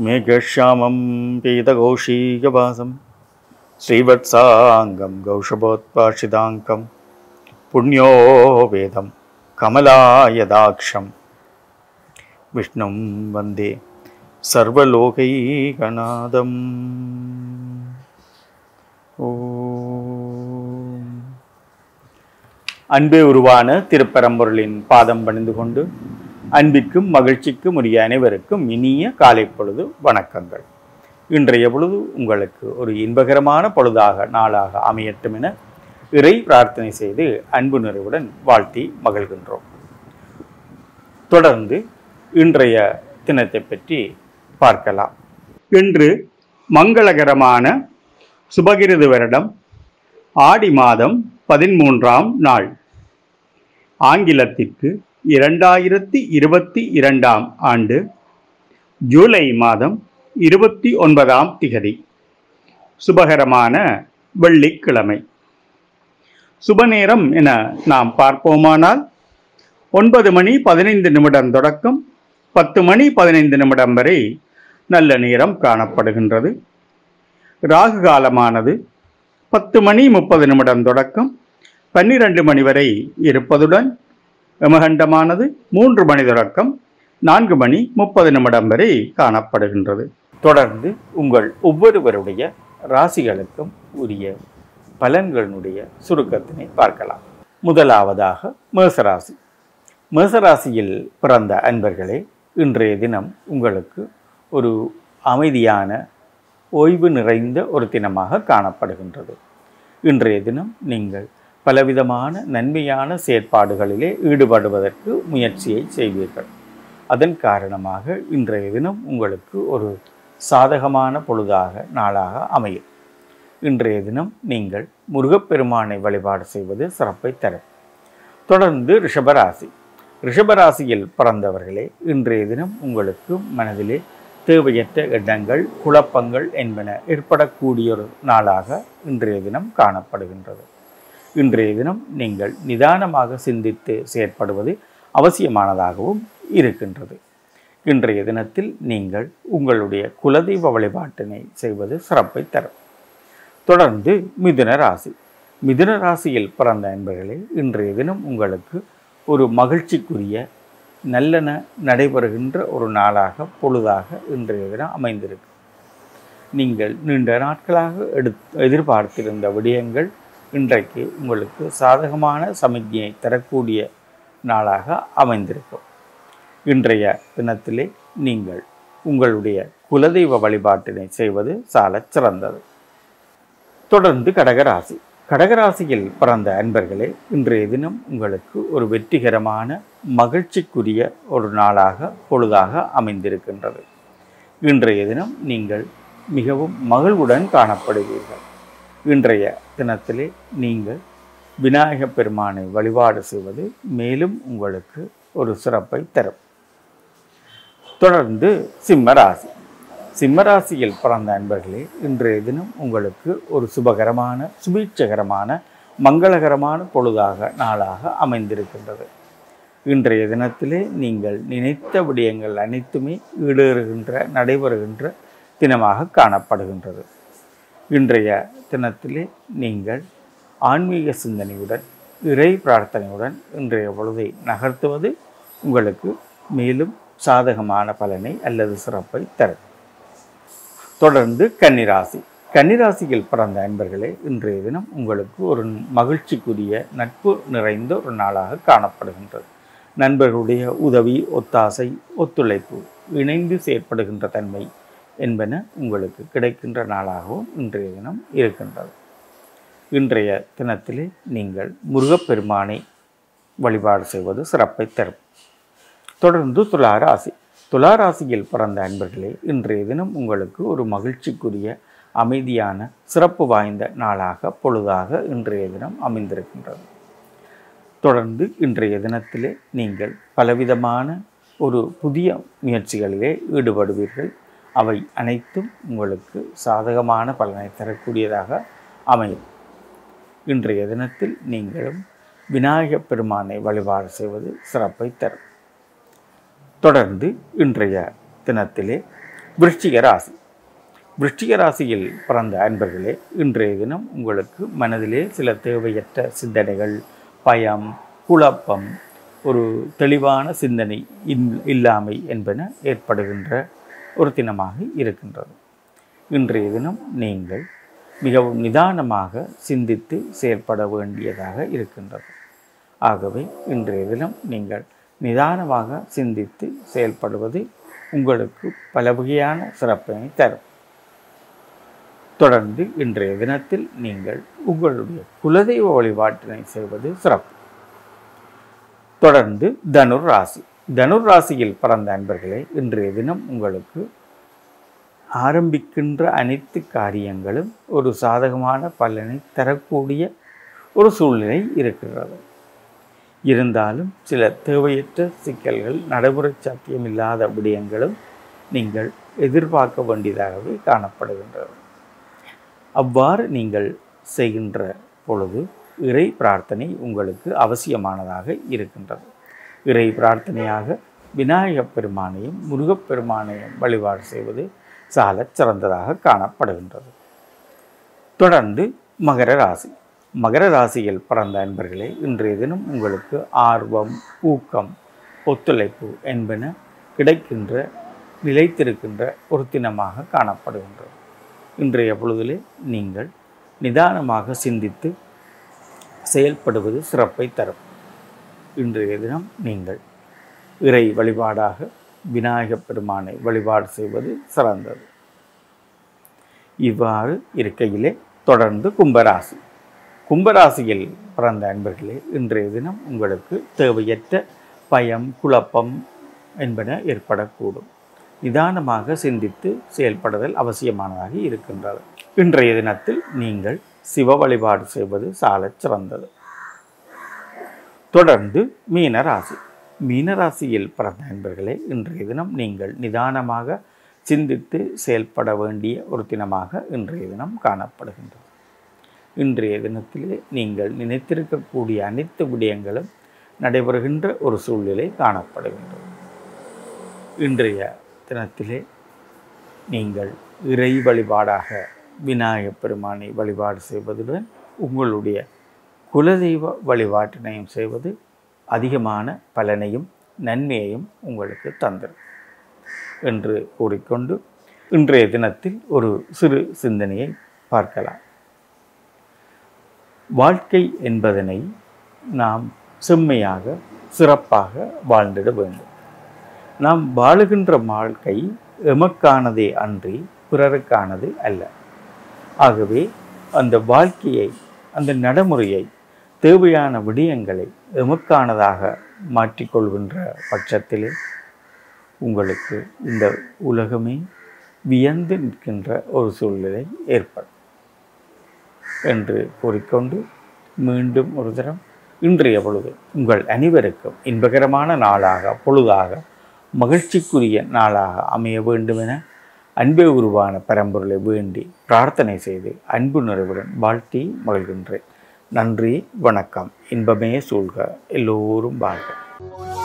मेघश्यामं पीतकौशीकवासं श्रीवत्साङ्गं गौषभोत्पाशिताङ्कं पुण्यो वेदं कमलायदाक्षं विष्णुं वन्दे सर्वलोकैकनादम् ஓம். அன்பே உருவான திருப்பரம்பொருளின் பாதம் பணிந்து கொண்டு அன்பிற்கும் மகிழ்ச்சிக்கும் உரிய அனைவருக்கும் இனிய காலை பொழுது வணக்கங்கள் இன்றைய பொழுது உங்களுக்கு ஒரு இன்பகரமான பொழுதாக நாளாக அமையட்டும் என இறை பிரார்த்தனை செய்து அன்பு நிறைவுடன் வாழ்த்தி மகிழ்கின்றோம் தொடர்ந்து இன்றைய தினத்தை பற்றி பார்க்கலாம் இன்று மங்களகரமான சுபகிருது வருடம் ஆடி மாதம் பதிமூன்றாம் நாள் ஆங்கிலத்திற்கு இரண்டாயிரத்தி இருபத்தி இரண்டாம் ஆண்டு ஜூலை மாதம் இருபத்தி ஒன்பதாம் திகதி சுபகரமான வெள்ளிக்கிழமை சுபநேரம் என நாம் பார்ப்போமானால் ஒன்பது மணி பதினைந்து நிமிடம் தொடக்கம் பத்து மணி பதினைந்து நிமிடம் வரை நல்ல நேரம் காணப்படுகின்றது ராகு காலமானது பத்து மணி முப்பது நிமிடம் தொடக்கம் பன்னிரண்டு மணி வரை இருப்பதுடன் யமகண்டமானது மூன்று மணி தொடக்கம் நான்கு மணி முப்பது நிமிடம் வரை காணப்படுகின்றது தொடர்ந்து உங்கள் ஒவ்வொருவருடைய ராசிகளுக்கும் உரிய பலன்களினுடைய சுருக்கத்தினை பார்க்கலாம் முதலாவதாக மேசராசி மேசராசியில் பிறந்த அன்பர்களே இன்றைய தினம் உங்களுக்கு ஒரு அமைதியான ஓய்வு நிறைந்த ஒரு தினமாக காணப்படுகின்றது இன்றைய தினம் நீங்கள் பலவிதமான நன்மையான செயற்பாடுகளிலே ஈடுபடுவதற்கு முயற்சியை செய்வீர்கள் அதன் காரணமாக இன்றைய தினம் உங்களுக்கு ஒரு சாதகமான பொழுதாக நாளாக அமையும் இன்றைய தினம் நீங்கள் முருகப்பெருமானை வழிபாடு செய்வது சிறப்பை தரும் தொடர்ந்து ரிஷபராசி ரிஷபராசியில் பிறந்தவர்களே இன்றைய தினம் உங்களுக்கு மனதிலே தேவையற்ற எண்ணங்கள் குழப்பங்கள் என்பன ஏற்படக்கூடிய ஒரு நாளாக இன்றைய தினம் காணப்படுகின்றது இன்றைய தினம் நீங்கள் நிதானமாக சிந்தித்து செயற்படுவது அவசியமானதாகவும் இருக்கின்றது இன்றைய தினத்தில் நீங்கள் உங்களுடைய குலதெய்வ வழிபாட்டினை செய்வது சிறப்பை தரும் தொடர்ந்து மிதுன ராசி மிதுன ராசியில் பிறந்த என்பர்களே இன்றைய தினம் உங்களுக்கு ஒரு மகிழ்ச்சிக்குரிய நல்லன நடைபெறுகின்ற ஒரு நாளாக பொழுதாக இன்றைய தினம் அமைந்திருக்கு நீங்கள் நீண்ட நாட்களாக எடு எதிர்பார்த்திருந்த விடயங்கள் இன்றைக்கு உங்களுக்கு சாதகமான சமிக்ஞையை தரக்கூடிய நாளாக அமைந்திருக்கும் இன்றைய தினத்திலே நீங்கள் உங்களுடைய குலதெய்வ வழிபாட்டினை செய்வது சாலச் சிறந்தது தொடர்ந்து கடகராசி கடகராசியில் பிறந்த அன்பர்களே இன்றைய தினம் உங்களுக்கு ஒரு வெற்றிகரமான மகிழ்ச்சிக்குரிய ஒரு நாளாக பொழுதாக அமைந்திருக்கின்றது இன்றைய தினம் நீங்கள் மிகவும் மகிழ்வுடன் காணப்படுவீர்கள் இன்றைய தினத்திலே நீங்கள் விநாயகப் பெருமானை வழிபாடு செய்வது மேலும் உங்களுக்கு ஒரு சிறப்பை தரும் தொடர்ந்து சிம்மராசி சிம்மராசியில் பிறந்த அன்பர்களே இன்றைய தினம் உங்களுக்கு ஒரு சுபகரமான சுபீட்சகரமான மங்களகரமான பொழுதாக நாளாக அமைந்திருக்கின்றது இன்றைய தினத்திலே நீங்கள் நினைத்த விடயங்கள் அனைத்துமே ஈடேறுகின்ற நடைபெறுகின்ற தினமாக காணப்படுகின்றது இன்றைய தினத்திலே நீங்கள் ஆன்மீக சிந்தனையுடன் இறை பிரார்த்தனையுடன் இன்றைய பொழுதை நகர்த்துவது உங்களுக்கு மேலும் சாதகமான பலனை அல்லது சிறப்பை தரும் தொடர்ந்து கன்னிராசி கன்னிராசியில் பிறந்த அன்பர்களே இன்றைய தினம் உங்களுக்கு ஒரு மகிழ்ச்சிக்குரிய நட்பு நிறைந்த ஒரு நாளாக காணப்படுகின்றது நண்பர்களுடைய உதவி ஒத்தாசை ஒத்துழைப்பு இணைந்து செயற்படுகின்ற தன்மை என்பன உங்களுக்கு கிடைக்கின்ற நாளாகவும் இன்றைய தினம் இருக்கின்றது இன்றைய தினத்திலே நீங்கள் முருகப்பெருமானை வழிபாடு செய்வது சிறப்பை தரும் தொடர்ந்து துளாராசி துளாராசியில் பிறந்த அன்பர்களே இன்றைய தினம் உங்களுக்கு ஒரு மகிழ்ச்சிக்குரிய அமைதியான சிறப்பு வாய்ந்த நாளாக பொழுதாக இன்றைய தினம் அமைந்திருக்கின்றது தொடர்ந்து இன்றைய தினத்திலே நீங்கள் பலவிதமான ஒரு புதிய முயற்சிகளிலே ஈடுபடுவீர்கள் அவை அனைத்தும் உங்களுக்கு சாதகமான பலனை தரக்கூடியதாக அமையும் இன்றைய தினத்தில் நீங்களும் விநாயகப் பெருமானை வழிபாடு செய்வது சிறப்பை தரும் தொடர்ந்து இன்றைய தினத்திலே விருச்சிக ராசி விருச்சிக ராசியில் பிறந்த அன்பர்களே இன்றைய தினம் உங்களுக்கு மனதிலே சில தேவையற்ற சிந்தனைகள் பயம் குழப்பம் ஒரு தெளிவான சிந்தனை இல்- இல்லாமை என்பன ஏற்படுகின்ற ஒரு தினமாக இருக்கின்றது இன்றைய தினம் நீங்கள் மிகவும் நிதானமாக சிந்தித்து செயல்பட வேண்டியதாக இருக்கின்றது ஆகவே இன்றைய தினம் நீங்கள் நிதானமாக சிந்தித்து செயல்படுவது உங்களுக்கு பல வகையான சிறப்பினை தரும் தொடர்ந்து இன்றைய தினத்தில் நீங்கள் உங்களுடைய குலதெய்வ வழிபாட்டினை செய்வது சிறப்பு தொடர்ந்து தனுர் ராசி தனுர் ராசியில் பிறந்த அன்பர்களே இன்றைய தினம் உங்களுக்கு ஆரம்பிக்கின்ற அனைத்து காரியங்களும் ஒரு சாதகமான பலனை தரக்கூடிய ஒரு சூழ்நிலை இருக்கிறது இருந்தாலும் சில தேவையற்ற சிக்கல்கள் நடைமுறை சாத்தியமில்லாத விடயங்களும் நீங்கள் எதிர்பார்க்க வேண்டியதாகவே காணப்படுகின்றது அவ்வாறு நீங்கள் செய்கின்ற பொழுது இறை பிரார்த்தனை உங்களுக்கு அவசியமானதாக இருக்கின்றது இறை பிரார்த்தனையாக விநாயகப் பெருமானையும் முருகப் பெருமானையும் வழிபாடு செய்வது சாலச் சிறந்ததாக காணப்படுகின்றது தொடர்ந்து மகர ராசி மகர ராசியில் பிறந்த அன்பர்களே இன்றைய தினம் உங்களுக்கு ஆர்வம் ஊக்கம் ஒத்துழைப்பு என்பன கிடைக்கின்ற நிலைத்திருக்கின்ற ஒரு தினமாக காணப்படுகின்றது இன்றைய பொழுதிலே நீங்கள் நிதானமாக சிந்தித்து செயல்படுவது சிறப்பை தரும் இன்றைய தினம் நீங்கள் இறை வழிபாடாக விநாயகப் பெருமானை வழிபாடு செய்வது சிறந்தது இவ்வாறு இருக்கையிலே தொடர்ந்து கும்பராசி கும்பராசியில் பிறந்த அன்பர்களே இன்றைய தினம் உங்களுக்கு தேவையற்ற பயம் குழப்பம் என்பன ஏற்படக்கூடும் நிதானமாக சிந்தித்து செயல்படுதல் அவசியமானதாக இருக்கின்றது இன்றைய தினத்தில் நீங்கள் சிவ வழிபாடு செய்வது சாலச் சிறந்தது தொடர்ந்து மீனராசி மீனராசியில் பிறந்த நண்பர்களே இன்றைய தினம் நீங்கள் நிதானமாக சிந்தித்து செயல்பட வேண்டிய ஒரு தினமாக இன்றைய தினம் காணப்படுகின்றது இன்றைய தினத்திலே நீங்கள் நினைத்திருக்கக்கூடிய அனைத்து விடயங்களும் நடைபெறுகின்ற ஒரு சூழ்நிலை காணப்படுகின்றது இன்றைய தினத்திலே நீங்கள் இறை வழிபாடாக விநாயகப் பெருமானை வழிபாடு செய்வதுடன் உங்களுடைய குலதெய்வ வழிபாட்டினையும் செய்வது அதிகமான பலனையும் நன்மையையும் உங்களுக்கு தந்திரும் என்று கூறிக்கொண்டு இன்றைய தினத்தில் ஒரு சிறு சிந்தனையை பார்க்கலாம் வாழ்க்கை என்பதனை நாம் செம்மையாக சிறப்பாக வாழ்ந்திட வேண்டும் நாம் வாழுகின்ற வாழ்க்கை எமக்கானதே அன்றி பிறருக்கானது அல்ல ஆகவே அந்த வாழ்க்கையை அந்த நடைமுறையை தேவையான விடயங்களை எமக்கானதாக மாற்றிக்கொள்கின்ற பட்சத்திலே உங்களுக்கு இந்த உலகமே வியந்து நிற்கின்ற ஒரு சூழ்நிலை ஏற்படும் என்று கூறிக்கொண்டு மீண்டும் ஒரு தரம் இன்றைய பொழுது உங்கள் அனைவருக்கும் இன்பகரமான நாளாக பொழுதாக மகிழ்ச்சிக்குரிய நாளாக அமைய வேண்டுமென அன்பே உருவான பரம்பொருளை வேண்டி பிரார்த்தனை செய்து அன்பு நிறைவுடன் வாழ்த்தி மகிழ்கின்றேன் நன்றி வணக்கம் இன்பமே சூழ்க எல்லோரும் வாழ்க